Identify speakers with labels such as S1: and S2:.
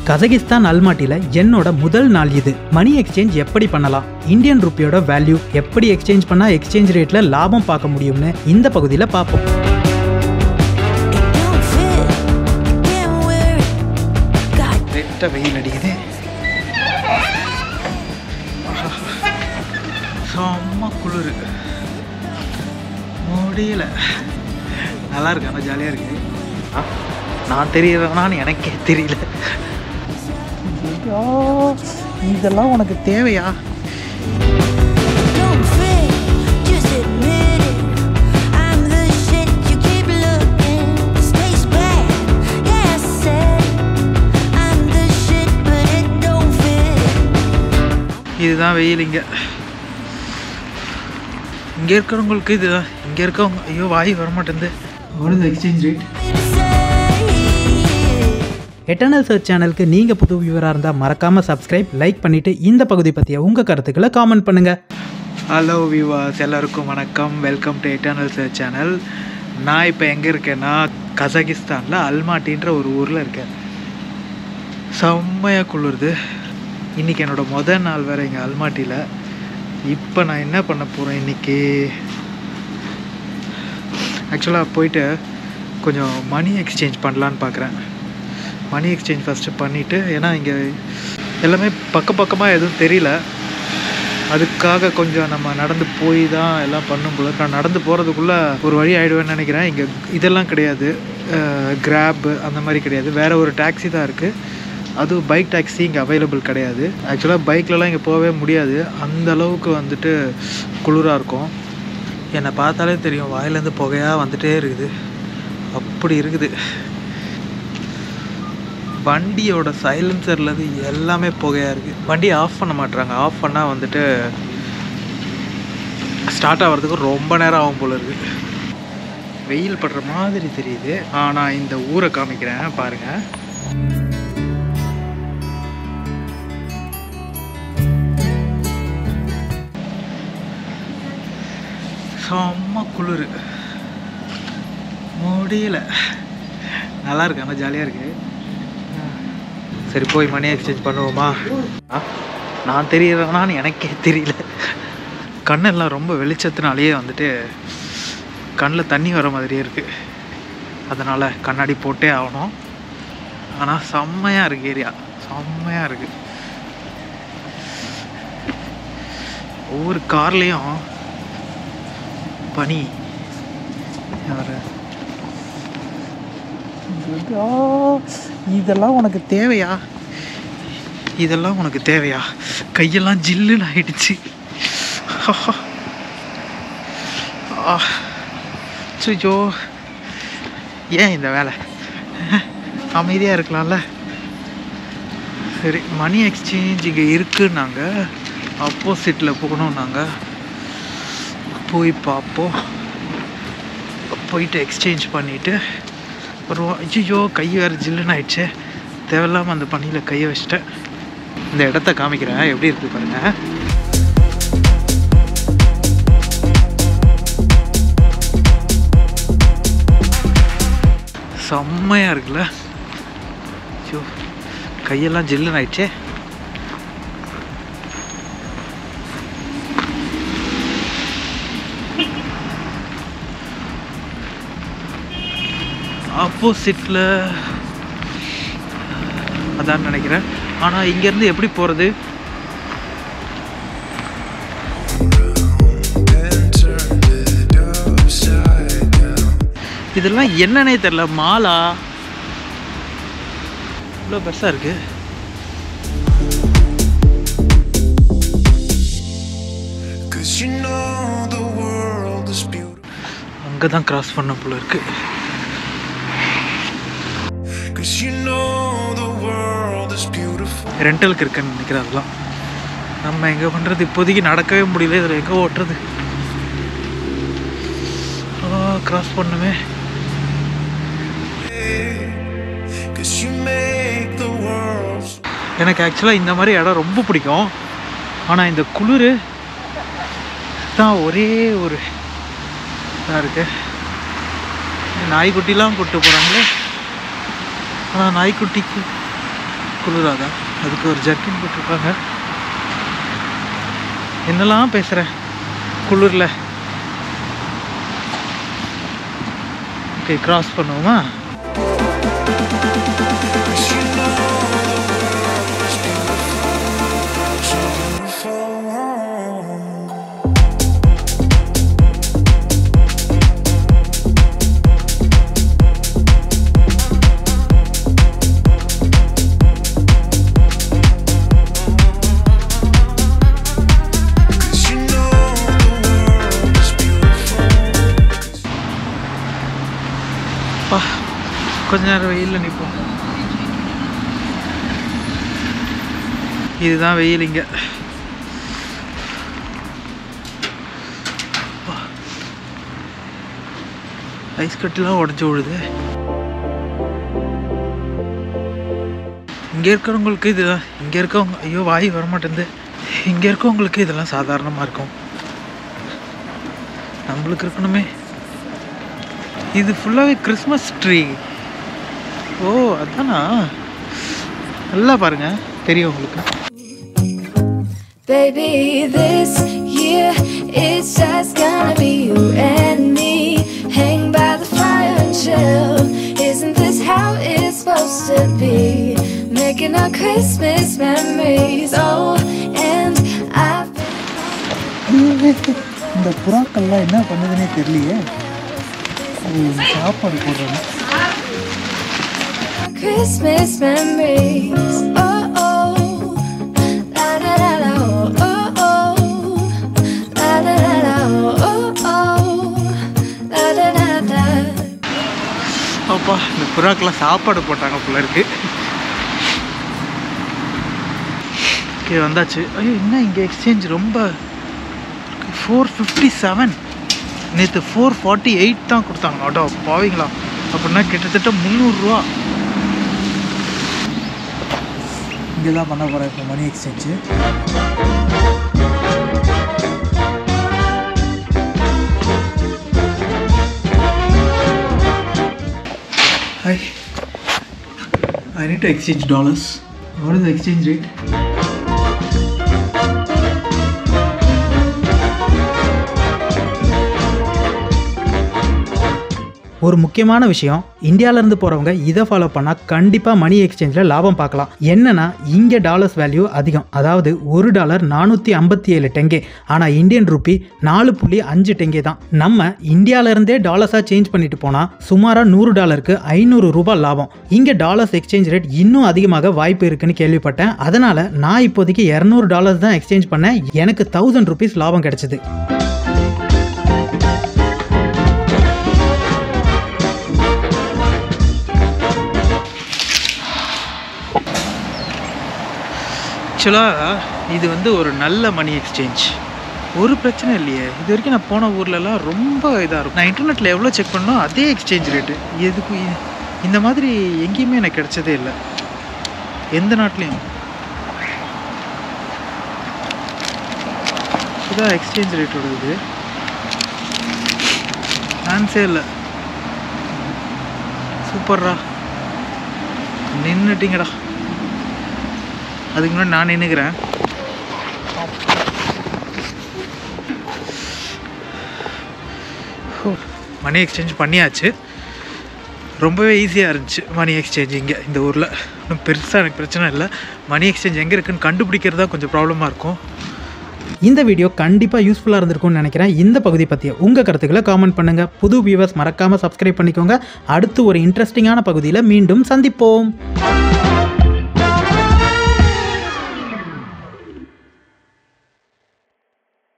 S1: கசகிஸ்தான் அல்மாட்டியில் என்னோட முதல் நாள் இது மணி எக்ஸ்சேஞ்ச் எப்படி பண்ணலாம் இந்தியன் ருப்பியோட வேல்யூ எப்படி எக்ஸ்சேஞ்ச் பண்ணால் எக்ஸ்சேஞ்ச் ரேட்டில் லாபம் பார்க்க முடியும்னு இந்த பகுதியில் பார்ப்போம்
S2: It don't fit, can't wear it. Got
S1: வெட்ட வெயில் அடிக்குது செம்ம குளிர் முடியல நல்லா இருக்கு ஆனால் ஜாலியாக இருக்கு ஆ, நான் தெரியறதுனான்னு எனக்கே தெரியல ஐயோ, இதெல்லாம் உனக்கு தேவையா
S2: don't fit, just admit it. I'm the shit you keep looking. Space bad, yeah, I said it. I'm the shit, but it don't fit.
S1: இதுதான் வெயில் இங்கே இங்கே இருக்கிறவங்களுக்கு இதுதான் இங்கே இருக்கவங்க ஐயோ வாய் வரமாட்டேங்குது எவ்வளோ exchange rate
S2: Me to say it.
S1: Eternal church சேனலுக்கு நீங்கள் புது வியூவராக இருந்தால் மறக்காமல் சப்ஸ்கிரைப் லைக் பண்ணிவிட்டு இந்த பகுதி பற்றிய உங்கள் கருத்துக்களை காமெண்ட் பண்ணுங்கள் ஹலோ வியூவர்ஸ் எல்லாருக்கும் வணக்கம் welcome to eternal church channel நான் இப்போ எங்கே இருக்கேன்னா கசகிஸ்தானில் அல்மாட்டின்ற ஒரு ஊரில் இருக்கேன் செம்மையாக குளிருது இன்றைக்கி என்னோட முதல் நாள் வேறு இங்கே அல்மாட்டியில் இப்போ நான் என்ன பண்ண போகிறேன் இன்றைக்கி ஆக்சுவலாக போயிட்டு கொஞ்சம் மணி எக்ஸ்சேஞ்ச் பண்ணலான்னு பார்க்குறேன் மணி எக்ஸ்சேஞ்ச் ஃபஸ்ட்டு பண்ணிவிட்டு ஏன்னா இங்கே எல்லாமே பக்க பக்கமாக எதுவும் தெரியல அதுக்காக கொஞ்சம் நம்ம நடந்து போய் தான் எல்லாம் பண்ணும் போல நான் நடந்து போகிறதுக்குள்ளே ஒரு வழி ஆகிடுவேன்னு நினைக்கிறேன் இங்கே இதெல்லாம் கிடையாது கிராப் அந்த மாதிரி கிடையாது வேறு ஒரு டாக்ஸி தான் இருக்குது அதுவும் பைக் டாக்ஸி இங்கே அவைலபிள் கிடையாது ஆக்சுவலாக பைக்லலாம் இங்கே போகவே முடியாது அந்த அளவுக்கு வந்துட்டு குளிராக இருக்கும் என்னை பார்த்தாலே தெரியும் வாயிலேருந்து புகையாக வந்துட்டே இருக்குது அப்படி இருக்குது வண்டியோட சைலன்சர்லேருந்து எல்லாமே புகையாக இருக்குது வண்டியை ஆஃப் பண்ண மாட்றாங்க ஆஃப் பண்ணால் வந்துட்டு ஸ்டார்ட் ஆகிறதுக்கு ரொம்ப நேரம் ஆகும் போல இருக்கு வெயில் படுற மாதிரி தெரியுது ஆனால் இந்த ஊரை காமிக்கிறேன் பாருங்கள் செம்ம குளிர் முடியல நல்லா இருக்கு ஆனால் ஜாலியாக இருக்கு சரி போய் மணி எக்ஸ்சேஞ்ச் பண்ணுவோமா ஆ, நான் தெரியறதுனான்னு எனக்கே தெரியல கண்ணெல்லாம் ரொம்ப வெளிச்சத்தினாலேயே வந்துட்டு கண்ணில் தண்ணி வர மாதிரியே இருக்கு அதனால் கண்ணாடி போட்டே ஆகணும் ஆனால் செம்மையாக இருக்கு ஏரியா செம்மையாக இருக்கு ஒவ்வொரு கார்லேயும் பனி யாரு ஐயோ, இதெல்லாம் உனக்கு தேவையா இதெல்லாம் உனக்கு தேவையா கையெல்லாம் ஜில்லுன்னு ஆயிடுச்சு சுஜோ ஏன் இந்த வேலை அமைதியாக இருக்கலாம்ல சரி மணி எக்ஸ்சேஞ்ச் இங்கே இருக்குன்னாங்க ஆப்போசிட்டில் போகணும் நாங்கள் போய் பார்ப்போம் போயிட்டு எக்ஸ்சேஞ்ச் பண்ணிவிட்டு வருவோம் ஐயோ கை வேறு ஜில்லுன்னு ஆயிடுச்சு தேவையில்லாமல் அந்த பணியில் கையை வச்சிட்டேன் இந்த இடத்த காமிக்கிறேன் எப்படி இருக்குது பாருங்க செம்மையாக இருக்குல்ல ஐயோ கையெல்லாம் ஜில்லுன்னு ஆயிடுச்சே ஆப்போசிட்டில் அதான் நினைக்கிறேன் ஆனால் இங்கேருந்து எப்படி போகிறது இதெல்லாம் என்னன்னே தெரில மாலா இவ்வளோ பெருசாக இருக்கு
S3: Cause you know the world is beautiful.
S1: அங்கே தான் கிராஸ் பண்ண போல இருக்கு
S3: Cause you know the world is beautiful.
S1: ரெண்டலுக்கு இருக்குன்னு நினைக்கிறேன் அதெல்லாம் நம்ம எங்கே பண்ணுறது இப்போதைக்கு நடக்கவே முடியல இதில் எங்கே ஓட்டுறது கிராஸ் பண்ணுமே
S3: Cause you make the world so
S1: எனக்கு ஆக்சுவலாக இந்த மாதிரி இடம் ரொம்ப பிடிக்கும் ஆனால் இந்த குளிர் தான் ஒரே ஒரு இதாக இருக்கு நாய்க்குட்டிலாம் கூப்பிட்டு போகிறாங்களே ஆனால் நாய்க்குட்டிக்கு குளிராதா அதுக்கு ஒரு ஜர்க்கின் போட்டிருப்பாங்க என்னெல்லாம் பேசுகிறேன் குளிரில் ஓகே கிராஸ் பண்ணுவோமா
S3: 'Cause you know the world is beautiful, so beautiful. Cause you know the world is beautiful.
S1: பா கொஞ்ச நேரம் வெயிலில் நிற்போம் இதுதான் வெயில் இங்கே ஐஸ் கட்டிலாம் உடஞ்சி விழுது இங்கே இருக்கிறவங்களுக்கு இதுதான் இங்கே இருக்கவங்க ஐயோ வாய் வரமாட்டேங்குது இங்கே இருக்கவங்களுக்கு இதெல்லாம் சாதாரணமாக இருக்கும் நம்மளுக்கு இருக்கணுமே இது ஃபுல்லாகவே கிறிஸ்மஸ் ட்ரீ ஓ அதானா நல்லா பாருங்க தெரியும் உங்களுக்கு
S4: Baby, this year it's just gonna be you and me. Hang by the fire and chill. Isn't this how it's supposed to be? Making our Christmas memories. Oh, and I've been.
S1: இந்த புறாக்கள்லாம் என்ன பண்ணுதுன்னே தெரியலையே அது சாப்பாடு போடுறாங்க
S4: Christmas memories. Oh oh, la la la la. Oh oh, la la la la. Oh oh, la la la la.
S1: அப்பா இந்த புறாக்கெல்லாம் சாப்பாடு போட்டாங்க போல இருக்கு ஓகே வந்தாச்சு ஐயோ என்ன இங்கே எக்ஸ்சேஞ்ச் ரொம்ப ஃபோர் ஃபிஃப்டி செவன் நேற்று ஃபோர் ஃபார்ட்டி எயிட் தான் கொடுத்தாங்க அடோ பாவீங்களா அப்படின்னா கிட்டத்தட்ட முந்நூறுரூவா இங்கே தான் பண்ண போகிறேன் இப்போ money exchange hi I need to exchange dollars. What is the exchange rate?
S5: ஒரு முக்கியமான விஷயம் இந்தியாவிலேருந்து போகிறவங்க இதை ஃபாலோ பண்ணால் கண்டிப்பாக மணி எக்ஸ்சேஞ்சில் லாபம் பார்க்கலாம் என்னன்னா இங்கே டாலர்ஸ் வேல்யூ அதிகம் அதாவது ஒரு டாலர் நானூற்றி ஐம்பத்தி ஏழு டெங்கே ஆனால் இந்தியன் ரூபி நாலு புள்ளி அஞ்சு டெங்கே தான் நம்ம இந்தியாவிலேருந்தே டாலர்ஸாக சேஞ்ச் பண்ணிட்டு போனால் சுமாராக நூறு டாலருக்கு ஐநூறு ரூபாய் லாபம் இங்கே டாலர்ஸ் எக்ஸ்சேஞ்ச் ரேட் இன்னும் அதிகமாக வாய்ப்பு இருக்குன்னு கேள்விப்பட்டேன் அதனால் நான் இப்போதைக்கு இரநூறு டாலர்ஸ் தான் எக்ஸ்சேஞ்ச் பண்ணேன் எனக்கு தௌசண்ட் ருபீஸ் லாபம் கிடைச்சிது
S1: ஆக்சுவலாக இது வந்து ஒரு நல்ல மணி எக்ஸ்சேஞ்ச் ஒரு பிரச்சனை இல்லையே இது வரைக்கும் நான் போன ஊர்லலாம் ரொம்ப இதாக இருக்கும் நான் இன்டர்நெட்டில் எவ்வளோ செக் பண்ணோம் அதே எக்ஸ்சேஞ்ச் ரேட்டு எதுக்கு இ- இந்த மாதிரி எங்கேயுமே எனக்கு கிடைச்சதே இல்லை எந்த நாட்டிலையும் இதான் எக்ஸ்சேஞ்ச் ரேட்டோட இது சான்ஸே இல்லை சூப்பர்ரா நின்றுட்டிங்கடா அதுக்கு முன்னாடி நான் நின்றுக்கிறேன் மணி எக்ஸ்சேஞ்ச் பண்ணியாச்சு ரொம்பவே ஈஸியாக இருந்துச்சு மணி எக்ஸ்சேஞ்ச் இங்கே இந்த ஊரில் ஒன்றும் பெருசாக எனக்கு பிரச்சனை இல்லை மணி எக்ஸ்சேஞ்ச் எங்கே இருக்குன்னு கண்டுபிடிக்கிறது தான் கொஞ்சம் ப்ராப்ளமாக இருக்கும்
S5: இந்த வீடியோ கண்டிப்பாக யூஸ்ஃபுல்லாக இருந்திருக்கும்னு நினைக்கிறேன் இந்த பகுதி பற்றி உங்கள் கருத்துக்களை காமெண்ட் பண்ணுங்கள் புது வியூவர்ஸ் மறக்காமல் சப்ஸ்கிரைப் பண்ணிக்கோங்க அடுத்து ஒரு இன்ட்ரெஸ்டிங்கான பகுதியில் மீண்டும் சந்திப்போம்